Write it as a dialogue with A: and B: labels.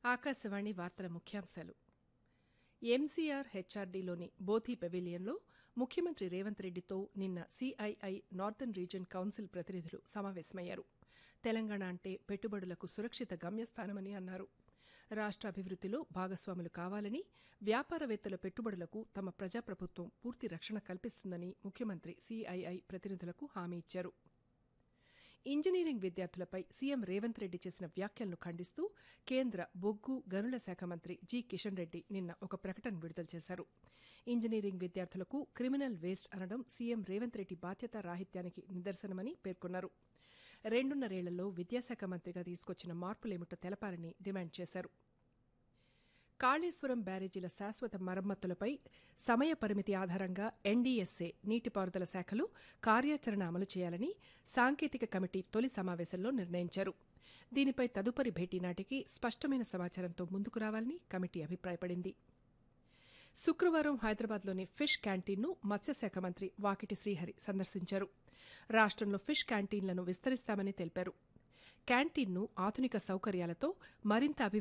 A: ఆకాశవాణి వార్తల ముఖ్యాంశాలు ఎంసీఆర్ హెచ్ఆర్డీలోని బోధి పెవిలియన్లో ముఖ్యమంత్రి రేవంత్ రెడ్డితో నిన్న సీఐఐ నార్థన్ రీజియన్ కౌన్సిల్ ప్రతినిధులు సమావేశమయ్యారు తెలంగాణ అంటే పెట్టుబడులకు సురక్షిత గమ్యస్థానమని అన్నారు రాష్ట్ర అభివృద్దిలో భాగస్వాములు కావాలని వ్యాపారవేత్తల పెట్టుబడులకు తమ ప్రజాప్రభుత్వం పూర్తి రక్షణ కల్పిస్తుందని ముఖ్యమంత్రి సీఐఐ ప్రతినిధులకు హామీ ఇచ్చారు ఇంజనీరింగ్ విద్యార్థులపై సీఎం రేవంత్ రెడ్డి చేసిన వ్యాఖ్యలను ఖండిస్తూ కేంద్ర బొగ్గు గనుల శాఖ మంత్రి జి కిషన్ రెడ్డి నిన్న ఒక ప్రకటన విడుదల చేశారు ఇంజనీరింగ్ విద్యార్థులకు క్రిమినల్ వేస్ట్ అనడం సీఎం రేవంత్ రెడ్డి బాధ్యత రాహిత్యానికి నిదర్శనమని పేర్కొన్నారు రెండున్నరేళ్లలో విద్యాశాఖ మంత్రిగా తీసుకొచ్చిన మార్పులేమిటో తెలపాలని డిమాండ్ చేశారు కాళేశ్వరం బ్యారేజీల శాశ్వత మరమ్మతులపై సమయ పరిమితి ఆధారంగా ఎన్డీఎస్ఏ నీటిపారుదల శాఖలు కార్యాచరణ అమలు చేయాలని సాంకేతిక కమిటీ తొలి సమావేశంలో నిర్ణయించారు దీనిపై తదుపరి భేటీ నాటికి స్పష్టమైన సమాచారంతో ముందుకు రావాలని కమిటీ అభిప్రాయపడింది శుక్రవారం హైదరాబాద్లోని ఫిష్ క్యాంటీన్ను మత్స్యశాఖ మంత్రి వాకిటి శ్రీహరి సందర్శించారు రాష్ట్రంలో ఫిష్ క్యాంటీన్లను విస్తరిస్తామని తెలిపారు క్యాంటీన్ను ఆధునిక సౌకర్యాలతో మరింత